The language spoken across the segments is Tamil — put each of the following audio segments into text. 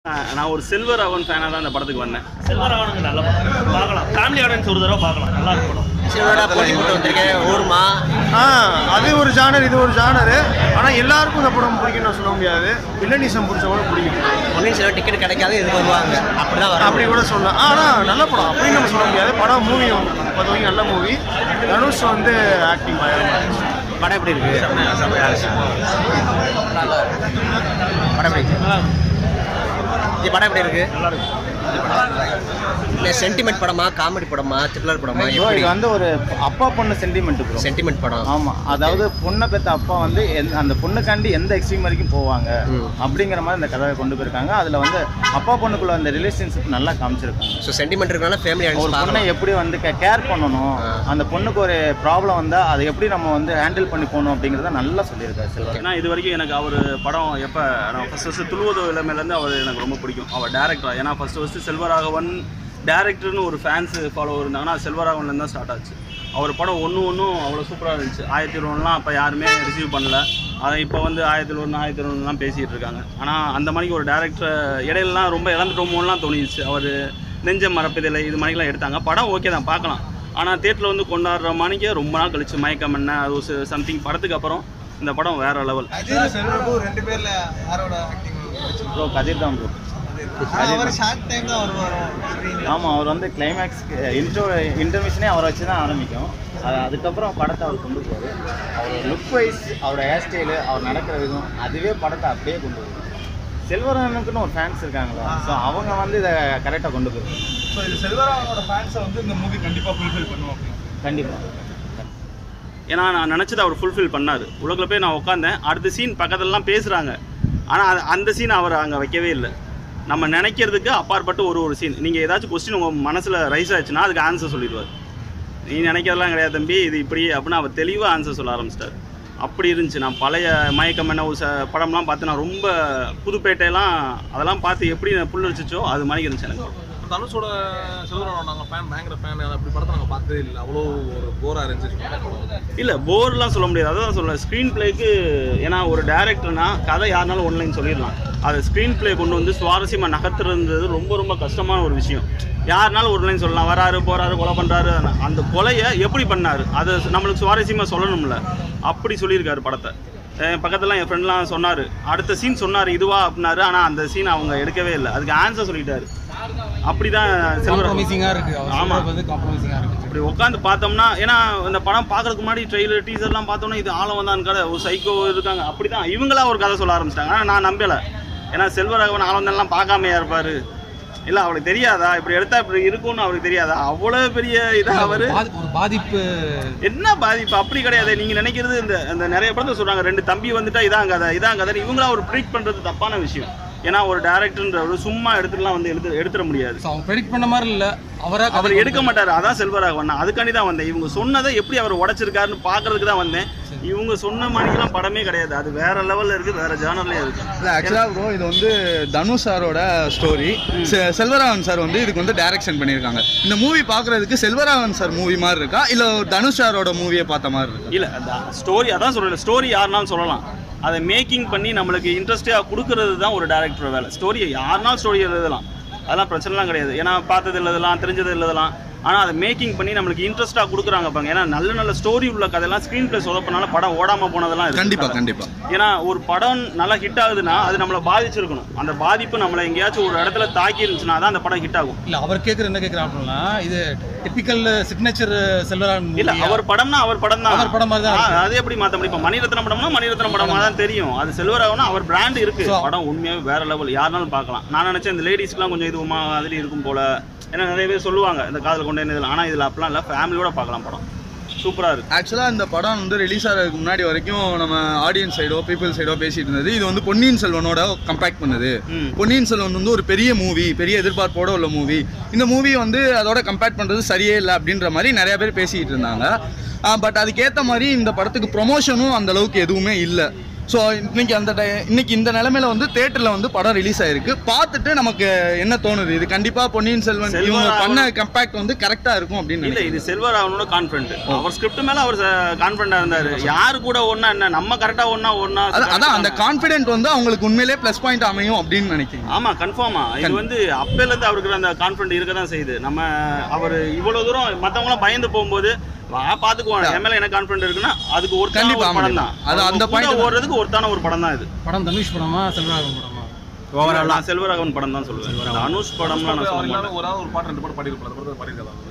நான் ஒரு செல்வர் அவன் ஃபேனாக தான் இந்த படத்துக்கு வந்தேன் செல்வராகவனுக்கு நல்ல படம் பார்க்கலாம் ஃபேமிலி ஆடியன்ஸ் ஒரு தடவை பார்க்கலாம் நல்லா இருக்கும் படம் சிவனோட போட்டி போட்டு வந்திருக்கேன் ஊர்மா ஆ அது ஒரு ஜானர் இது ஒரு ஜானரு ஆனால் எல்லாருக்கும் இந்த படம் பிடிக்கும்னு சொல்ல முடியாது வில்லனிசம் பிடிச்சவங்க பிடிக்கும் பொன்னியின் செல்வன் டிக்கெட் கிடைக்காது இது வருவாங்க அப்படிதான் வரும் அப்படி கூட சொல்லலாம் ஆனால் நல்ல படம் அப்படின்னு நம்ம சொல்ல முடியாது படம் மூவி பொறுத்த வரைக்கும் நல்ல மூவி தனுஷ் வந்து ஆக்டிங் படம் எப்படி இருக்கு படம் எப்படி இருக்கு இது படம் எப்படி இருக்கு இல்லை சென்டிமெண்ட் படமா காமெடி படமா த்ரில்லர் படமா ப்ரோ எப்படி இது வந்து ஒரு அப்பா பொண்ணு சென்டிமெண்ட் ப்ரோ சென்டிமெண்ட் படம் ஆமா அதாவது பொண்ணை பெத்த அப்பா வந்து எந்த- அந்த பொண்ணுக்காண்டி எந்த எக்ஸ்ட்ரீம் வரைக்கும் போவாங்க ம். அப்படிங்கிற மாதிரி இந்த கதையை கொண்டு போயிருக்காங்க அதுல வந்து அப்பா பொண்ணுக்குள்ள அந்த ரிலேஷன்ஷிப் நல்லா காமிச்சிருக்காங்க ஸோ சென்டிமெண்ட் இருக்கனால ஃபேமிலி ஒரு ஆடியன்ஸ் பொண்ணை பார்க்கலாம் எப்படி வந்து கேர் பண்ணணும் ஆ. அந்த பொண்ணுக்கு ஒரு ப்ராப்ளம் வந்தா அதை எப்படி நம்ம வந்து ஹேண்டில் பண்ணி போகணும் அப்படிங்கறத நல்லா சொல்லியிருக்காரு செல்வன் ஏன்னா இது வரைக்கும் எனக்கு அவர் படம் எப்போ நான் ஃபஸ்ட் ஃபஸ்ட்டு துளுவதோ இளமையிலேருந்து அவர் எனக்கு ரொம்ப பிடிக்கும் அவர் டேரக்டர் ஏன்னா ஃபஸ்ட்டு ஃபஸ்ட்டு செல்வராகவன் டேரக்டர்னு ஒரு ஃபேன்ஸ் ஃபாலோவர் இருந்தாங்கன்னா அது செல்வராகவன்லேருந்து தான் ஸ்டார்ட் ஆச்சு அவர் படம் ஒன்று ஒன்றும் அவ்வளோ சூப்பராக இருந்துச்சு ஆயிரத்தி இருபதுலாம் அப்போ யாருமே ரிசீவ் பண்ணல அதை இப்போ வந்து ஆயிரத்தி இருபது ஆயிரத்தி இருபதுலாம் பேசிகிட்டு இருக்காங்க ஆனால் அந்த மாதிரிக்கு ஒரு டேரக்டர் இடையிலலாம் ரொம்ப இழந்துட்டோமோலாம் தோணிடுச்சு அவர் நெஞ்ச மரப்பதில்லை இது மாதிரிலாம் எடுத்தாங்க படம் ஓகே தான் பார்க்கலாம் ஆனால் தேட்டரில் வந்து கொண்டாடுற மணிக்கே ரொம்ப நாள் கழிச்சு மயக்கம் என்ன அது ஒரு சம்திங் படத்துக்கு அப்புறம் இந்த படம் வேற லெவல் அஜித் செல்வராகவன் ரெண்டு பேர்ல யாரோட ஆக்டிங் ப்ரோ கதிர் தான் ப்ரோ அவர் ஷார்ட் டைம் தான் வருவார் screen ல. ஆமாம் அவர் வந்து கிளைமேக்ஸ் இன்ட்ரோ இன்டர்மிஷனே அவரை வச்சு தான் ஆரம்பிக்கும் அது அதுக்கப்புறம் படத்தை அவர் கொண்டு போவார் அவர் லுக் வைஸ் அவரோட ஹேர் ஸ்டைலு அவர் நடக்கிற விதம் அதுவே படத்தை அப்படியே கொண்டு வரும் செல்வரனுக்குன்னு ஒரு ஃபேன்ஸ் இருக்காங்களா ஸோ அவங்க வந்து இதை கரெக்டாக கொண்டு போயிருக்காங்க ஸோ இது செல்வராகவனோட ஃபேன்ஸை வந்து இந்த மூவி கண்டிப்பாக ஃபுல்ஃபில் பண்ணுவோம் கண்டிப்பாக ஏன்னா நான் நினச்சதை அவர் ஃபுல்ஃபில் பண்ணார் உலகில் போய் நான் உட்காந்தேன் அடுத்த சீன் பக்கத்துலலாம் பேசுகிறாங்க ஆனால் அந்த சீன் அவர் அங்கே வைக்கவே இல்லை நம்ம நினைக்கிறதுக்கு அப்பாற்பட்டு ஒரு ஒரு சீன் நீங்கள் ஏதாச்சும் கொஸ்டின் உங்கள் மனசில் ரைஸ் ஆச்சுன்னா அதுக்கு ஆன்சர் சொல்லிடுவார் நீ நினைக்கிறதெல்லாம் கிடையாது தம்பி இது இப்படி அப்படின்னு அவர் தெளிவாக ஆன்சர் சொல்ல ஆரம்பிச்சிட்டார் அப்படி இருந்துச்சு நான் பழைய மயக்கம் என்ன ஒரு ச படம்லாம் பார்த்து நான் ரொம்ப புதுப்பேட்டையெல்லாம் அதெல்லாம் பார்த்து எப்படி புல்லரிச்சிச்சோ அது மாதிரி இருந்துச்சு எனக்கு தனுஷோட செல்வராக நாங்கள் ஃபேன் பயங்கர ஃபேன் அப்படி படத்தை நாங்கள் பார்த்ததே இல்லை அவ்வளோ ஒரு போராக இருந்துச்சு இல்லை போர்லாம் சொல்ல முடியாது அதான் சொல்ல ஸ்க்ரீன் பிளேக்கு ஏன்னா ஒரு டேரக்டர்னா கதை யாருனாலும் ஒன்லைன் சொல்லிடலாம் அதை ஸ்க்ரீன் பிளே கொண்டு வந்து சுவாரஸ்யமாக நகர்த்துறது ரொம்ப ரொம்ப கஷ்டமான ஒரு விஷயம் யாருனாலும் ஒரு லைன் சொல்லலாம் வராரு போறாரு கொலை பண்ணுறாரு அந்த கொலையை எப்படி பண்ணாரு அதை நம்மளுக்கு சுவாரஸ்யமாக சொல்லணும்ல அப்படி சொல்லியிருக்காரு படத்தை என் பக்கத்துலாம் என் ஃப்ரெண்ட்லாம் சொன்னார் அடுத்த சீன் சொன்னார் இதுவா அப்படின்னாரு ஆனால் அந்த சீன் அவங்க எடுக்கவே இல்லை அதுக்கு ஆன்சர் சொல்லிட்டாரு அப்படிதான் செல்வராகவன் காம்ப்ரமைசிங்காக இருக்கு அவர் ஆமா. சொல்றது வந்து காம்ப்ரமைசிங்காக இருக்கு இப்படி உட்காந்து பார்த்தோம்னா ஏன்னா இந்த படம் பார்க்கறதுக்கு முன்னாடி ட்ரெய்லர் டீசர்லாம் பார்த்தோம்னா இது ஆழம் தான் கதை ஒரு சைக்கோ இருக்காங்க அப்படிதான் இவங்களா ஒரு கதை சொல்ல ஆரம்பிச்சிட்டாங்க ஆனால் நான் நம்பலை ஏன்னா செல்வராகவன் ஆழம் பார்க்காமையா இருப்பாரு இல்லை அவளுக்கு தெரியாதா இப்படி எடுத்தா இப்படி இருக்கும்னு அவருக்கு தெரியாதா அவ்வளோ பெரிய இதாக அவர் பாதி- ஒரு பாதிப்பு என்ன பாதிப்பு அப்படி கிடையாது நீங்க நினைக்கிறது இந்த இந்த நிறைய படத்தை சொல்றாங்க ரெண்டு தம்பி வந்துட்டா இதான் கதை இதான் கதை இவங்களா ஒரு ப்ரீக் பண்றது தப்பான விஷயம் ஏன்னா ஒரு டேரக்டர்ன்றவர் சும்மா எடுத்துலாம் வந்து எடுத்து எடுத்துட முடியாது So, அவங்க ப்ரெடிக்ட் பண்ண மாதிரி இல்லை அவராக அவர் எடுக்க மாட்டாரு அதான் செல்வராகவன் நான் அதுக்காண்டி தான் வந்தேன் இவங்க சொன்னதை எப்படி அவர் உடைச்சிருக்காருன்னு பார்க்கறதுக்கு தான் வந்தேன் இவங்க சொன்ன மாதிரிலாம் படமே கிடையாது அது வேற லெவல்ல இருக்கு வேற ஜானர்லயே இருக்கு இல்லை ஆக்சுவலாக ப்ரோ இது வந்து தனுஷ் சாரோட ஸ்டோரி செல்வராகவன் சார் வந்து இதுக்கு வந்து டைரக்ஷன் பண்ணியிருக்காங்க இந்த மூவி பார்க்குறதுக்கு செல்வராகவன் சார் மூவி மாதிரி இருக்கா இல்லை தனுஷ் சாரோட மூவியை பார்த்த மாதிரி இருக்கா இல்ல ஸ்டோரி அதான் சொல்றேன் ஸ்டோரி யாருனாலும் சொல்லலாம் அதை மேக்கிங் பண்ணி நம்மளுக்கு இன்ட்ரெஸ்டாக கொடுக்கறது தான் ஒரு டேரக்டர் வேலை ஸ்டோரியை யாருனாலும் ஸ்டோரி எழுதலாம் அதெல்லாம் பிரச்சனைலாம் கிடையாது ஏன்னா பார்த்தது எழுதலாம் தெரிஞ்சது எழுதலாம் ஆனால் அதை மேக்கிங் பண்ணி நம்மளுக்கு இன்ட்ரெஸ்ட்டாக கொடுக்குறாங்க பாங்க ஏன்னா நல்ல நல்ல ஸ்டோரி உள்ள கதையெல்லாம் ஸ்க்ரீன் பிளே சொதப்பினால படம் ஓடாமல் போனதெல்லாம் இருக்கு கண்டிப்பா கதை. கண்டிப்பா ஏன்னா ஒரு படம் நல்லா ஹிட் ஆகுதுன்னா அது நம்மளை பாதிச்சிருக்கணும் அந்த பாதிப்பு நம்மளை எங்கேயாச்சும் ஒரு இடத்துல தாக்கி இருந்துச்சுன்னா தான் அந்த படம் ஹிட் ஆகும் இல்லை அவர் கேட்குற என்ன கேட்குறாரு அப்படின்னா இது டிப்பிக்கல் சிக்னேச்சர் செல்வரான் இல்ல அவர் படம்னா அவர் படம் தான் அவர் படம் மாதிரி தான் இருக்கு. அது எப்படி மாத்த முடியும் இப்ப மணிரத்னம் படம்னா மணிரத்னம் படமா தான் தெரியும் அது செல்வராகவனா அவர் பிராண்ட் இருக்கு So- படம் உண்மையாவே வேற லெவல் யாருனாலும் பார்க்கலாம் நான் நினைச்சேன் இந்த லேடிஸ்க்குலாம் கொஞ்சம் இது மாதிரி இருக்கும் போல ஏன்னா நிறைய பேர் சொல்லுவாங்க இந்த காதல் கொண்டு என்ன இதில் ஆனா இதுல அப்படிலாம் இல்ல ஃபேமிலியோட பார்க்கலாம் படம் சூப்பரா இருக்கு ஆக்சுவலாக இந்த படம் வந்து ரிலீஸ் ஆகிறதுக்கு முன்னாடி வரைக்கும் நம்ம ஆடியன்ஸ் சைடோ பீப்புள் சைடோ பேசிட்டு இருந்தது இது வந்து பொன்னியின் செல்வனோட கம்பேக்ட் பண்ணுது ம். பொன்னியின் செல்வன் வந்து ஒரு பெரிய மூவி பெரிய எதிர்பார்ப்போட உள்ள மூவி இந்த மூவி வந்து அதோட கம்பேர் பண்ணுறது சரியே இல்லை அப்படின்ற மாதிரி நிறைய பேர் பேசிக்கிட்டு இருந்தாங்க பட் அதுக்கேற்ற மாதிரி இந்த படத்துக்கு ப்ரொமோஷனும் அந்த அளவுக்கு எதுவுமே இல்லை ஸோ இன்னைக்கு அந்த டை- இன்னைக்கு இந்த நிலைமையில வந்து தேட்டரில் வந்து படம் ரிலீஸ் ஆயிருக்கு பார்த்துட்டு நமக்கு என்ன தோணுது இது கண்டிப்பா பொன்னியின் செல்வன் இவங்க செல்வராகவன் பண்ண கம்பேக்ட் வந்து கரெக்டா இருக்கும் அப்படின்னு இல்ல நினைக்கிறேன் இது செல்வராகவனோட கான்ஃபிடன்ட் அவர் ஸ்கிரிப்ட் மேல அவர் கான்ஃபிடண்டா இருந்தாரு யாரு கூட ஒண்ணா என்ன நம்ம கரெக்டா ஒண்ணா ஒண்ணா அதான் அதான் அந்த கான்ஃபிடென்ட் வந்து அவங்களுக்கு உண்மையிலே ப்ளஸ் பாயிண்ட் அமையும் அப்படின்னு நினைக்கிறேன் ஆமா கன்ஃபார்மா இது வந்து அப்பையில இருந்து அவருக்கு அந்த கான்ஃபிடன்ட் இருக்க தான் செய்யுது நம்ம அவர் இவ்வளவு தூரம் மத்தவங்க எல்லாம் பயந்து போகும்போது வா பாத்துக்குவான் என் மேல என்ன கான்ஃபிடன்ட் இருக்குன்னா அதுக்கு ஒரு கண்டிப்பா, ஒரு படம் தான் அது அந்த point தான். ஓடுறதுக்கு ஒருத்தான ஒரு படம் தான் இது படம் தனுஷ் படமா செல்வராகவன் படமா ஓவரால் நான் செல்வராகவன் படம் தான் சொல்லுவேன் தனுஷ் படம்லாம் நான் சொல்ல அவர் மாட்டேன் ஒரு ஆள் ஒரு பாட்டு ரெண்டு பாட்டு பாடியிருப்பாங்க அந்த படத்தை பாடியிருக்காங்க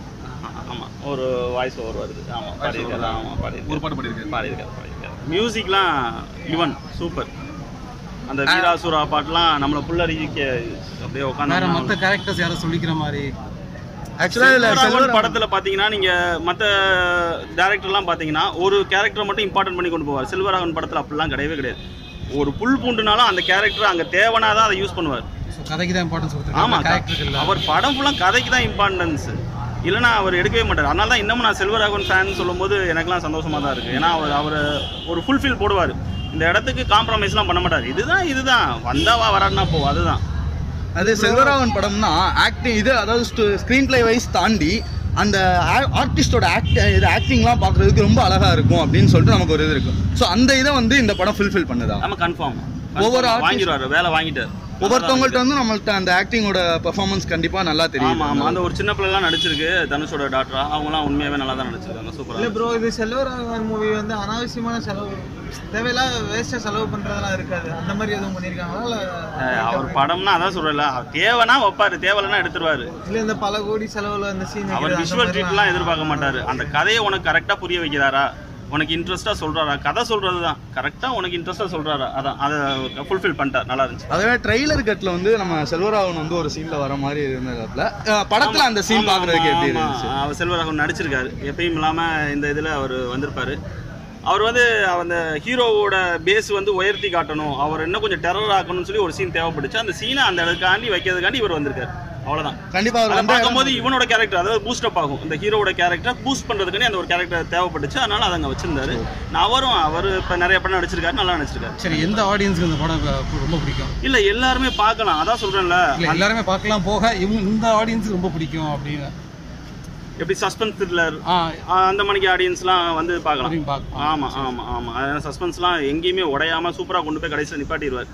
ஆமா ஒரு வாய்ஸ் ஓவர் வருது ஆமா பாடியிருக்காரு ஆமா பாடியிருக்காரு ஒரு பாட்டு பாடியிருக்காரு பாடியிருக்காரு பாடியிருக்காரு மியூசிக்லாம் யுவன் சூப்பர் அந்த வீராசுரா பாட்டுலாம் நம்மள புல்லரிக்க அப்படியே வேற உட்காந்து மத்த கேரக்டர்ஸ் யாரும் சொல்லிக்கிற மாதிரி ஆக்சுவலாக இல்லை செல்வராகவன் படத்துல பாத்தீங்கன்னா நீங்க மத்த டேரக்டர்லாம் பாத்தீங்கன்னா ஒரு கேரக்டர் மட்டும் இம்பார்ட்டன்ட் பண்ணி கொண்டு போவார் செல்வராகவன் படத்துல அப்படிலாம் கிடையவே கிடையாது ஒரு புல் பூண்டுனாலும் அந்த கேரக்டர் அங்க தேவனா தான் அதை யூஸ் பண்ணுவார் ஸோ கதைக்கு தான் இம்பார்ட்டன்ஸ் ஆமா கொடுத்துருக்காங்க கேரக்டருக்கு இல்லை அவர் படம் ஃபுல்லாக கதைக்கு தான் இம்பார்ட்டன்ஸ் இல்லைன்னா அவர் எடுக்கவே மாட்டார் அதனால தான் இன்னமும் நான் செல்வராகவன் ஃபேன் சொல்லும்போது எனக்குலாம் சந்தோஷமா தான் இருக்கு ஏன்னா அவர் அவர் ஒரு ஃபுல்ஃபில் போடுவார் இந்த இடத்துக்கு காம்ப்ரமைஸ்லாம் பண்ண மாட்டார் இதுதான் இதுதான் வந்தாவா வரான்னா போ அதுதான் அது செல்வராகவன் படம்னா ஆக்டிங் இது அதாவது ஸ்க்ரீன் பிளே வைஸ் தாண்டி அந்த ஆர்டிஸ்டோட ஆக்ட் இது ஆக்டிங்லாம் பார்க்குறதுக்கு ரொம்ப அழகா இருக்கும் அப்படின்னு சொல்லிட்டு நமக்கு ஒரு இது இருக்கும் ஸோ அந்த இதை வந்து இந்த படம் ஃபுல்ஃபில் பண்ணுதா நம்ம கன்ஃபார்ம் ஒவ்வொரு artist- வாங்கிடுவாரு வேலை வாங்கிட்டார் ஒவ்வொருத்தவங்கள்ட்ட வந்து நம்மள்ட்ட அந்த ஆக்டிங்கோட பெர்ஃபார்மன்ஸ் கண்டிப்பா நல்லா ஆமா தெரியும் ஆமா அந்த ஒரு சின்ன பிள்ளைலாம் நடிச்சிருக்கு தனுஷோட டாக்டரா அவங்கலாம் உண்மையாவே நல்லா தான் நடிச்சிருக்காங்க சூப்பரா இல்ல ப்ரோ இது செல்வராகவன் மூவி வந்து அனாவசியமான செலவு தேவையில்லாத வேஸ்டா செலவு பண்றதெல்லாம் இருக்காது அந்த மாதிரி எதுவும் பண்ணிருக்காங்களா இல்ல அஹ் அவர் படம்னா அதான் சொல்றல தேவைன்னா வைப்பாரு தேவைன்னா எடுத்துருவாரு இல்ல இந்த பல கோடி செலவுல இந்த சீன் அவர் விஷுவல் ட்ரீட்லாம் எதிர்பார்க்க மாட்டாரு அந்த கதையை உனக்கு கரெக்டா புரிய வைக்கிறாரா உனக்கு இன்ட்ரெஸ்டா சொல்றாரா கதை சொல்றது தான் கரெக்டா உனக்கு இன்ட்ரெஸ்டா சொல்றாரா அதான் அதை ஃபுல்ஃபில் பண்ணிட்டார் நல்லா இருந்துச்சு அதுவே ட்ரெய்லர் கட்ல வந்து நம்ம செல்வராகவன் வந்து ஒரு சீன்ல வர மாதிரி இருந்ததுல அஹ் படத்துல அந்த சீன் ஆமா, பாக்குறதுக்கு எப்படி ஆமா, இருந்துச்சு ஆமா. அவர் செல்வராகவன் நடிச்சிருக்காரு எப்பயும் இல்லாம இந்த இதுல அவர் வந்திருப்பாரு அவர் வந்து அந்த ஹீரோவோட பேஸ் வந்து உயர்த்தி காட்டணும் அவர் இன்னும் கொஞ்சம் டெரர் ஆக்கணும்னு சொல்லி ஒரு சீன் தேவைப்பட்டுச்சு அந்த சீனை அந்த இடத்துக்காண்டி வைக்கிறதுக்காண்டி இவர் வந்திருக்காரு அவ்வளவுதான் கண்டிப்பா அவர் அதை வந்த பார்க்கும்போது இவனோட கேரக்டர் அதாவது பூஸ்டப் ஆகும் இந்த ஹீரோட கேரக்டர் பூஸ்ட் பண்றதுக்காண்டி அந்த ஒரு கேரக்டர் தேவைப்பட்டுச்சு அதனால அதை அங்க வச்சிருந்தாரு நான் அவரும் அவர் இப்ப நிறைய படம் நடிச்சிருக்காரு நல்லா நடிச்சிருக்காரு சரி எந்த ஆடியன்ஸ்க்கு இந்த படம் இப்ப ரொம்ப பிடிக்கும் இல்ல எல்லாருமே பார்க்கலாம் அதான் சொல்றேன்ல இல்ல எல்லாருமே பார்க்கலாம் போக இவங்க இந்த ஆடியன்ஸுக்கு ரொம்ப பிடிக்கும் அப்படின்னு எப்படி சஸ்பென்ஸ் த்ரில்லர் ஆ அந்த மணிக்கு ஆடியன்ஸ்லாம் வந்து பார்க்கலாம் அப்படின்னு பார்க்கலாம். ஆமா ஆமா ஆமா அதான் சஸ்பென்ஸ்லாம் எங்கேயுமே உடையாம சூப்பரா கொண்டு போய் கடைசியில் நிப்பாட்டிடுவார்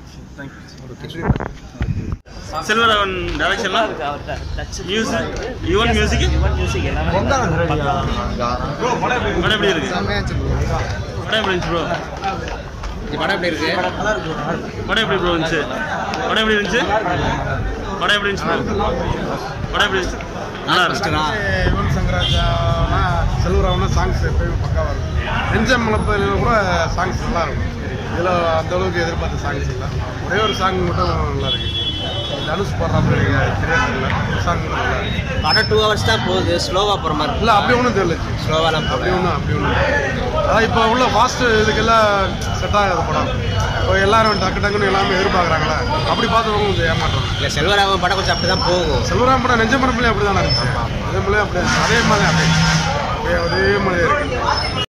செல்வராகவன் டைரக்ஷன்லாம் மியூசிக் யுவன் மியூசிக் படம் எப்படி இருக்கு படம் எப்படி இருந்துச்சு ப்ரோ படம் எப்படி இருக்கு படம் எப்படி ப்ரோ இருந்துச்சு படம் எப்படி இருந்துச்சு படம் எப்படி இருந்துச்சு bro? படம் எப்படி இருந்துச்சு நல்லா இருக்கு யுவன் சங்கராஜானா செல்வராவனா சாங்ஸ் எப்பயுமே பக்காவாக இருக்கும் நெஞ்சம் மலப்பதில் கூட சாங்ஸ் நல்லா இருக்கும் இதில் அந்த அளவுக்கு எதிர்பார்த்த சாங்ஸ் இல்லை ஒரே ஒரு சாங் மட்டும் நல்லா இருக்கு தனுஷ் பாடுறாப்புல தெரியல ஒரு சாங் நல்லா இருக்கு படம் டூ ஹவர்ஸ் தான் போகுது ஸ்லோவா போற மாதிரி இல்லை அப்படி ஒன்றும் தெரியல ஸ்லோவாலாம் அப்படி ஒன்றும் அப்படி ஒன்றும் அதான் இப்போ உள்ள ஃபாஸ்ட் இதுக்கெல்லாம் செட் ஆகாத படம் இப்போ எல்லாரும் டக்கு டக்குன்னு எல்லாமே எதிர்பார்க்குறாங்களே அப்படி பார்த்தவங்க கொஞ்சம் ஏமாற்றம் இல்ல செல்வராகவன் படம் கொஞ்சம் அப்படிதான் போகும் செல்வராம் படம் நெஞ்ச படம்லேயே அப்படி தானே இருந்துச்சு அதே மாதிரி அப்படியே அதே மாதிரி அப்படியே அப்படியே அதே மாதிரி இருக்கு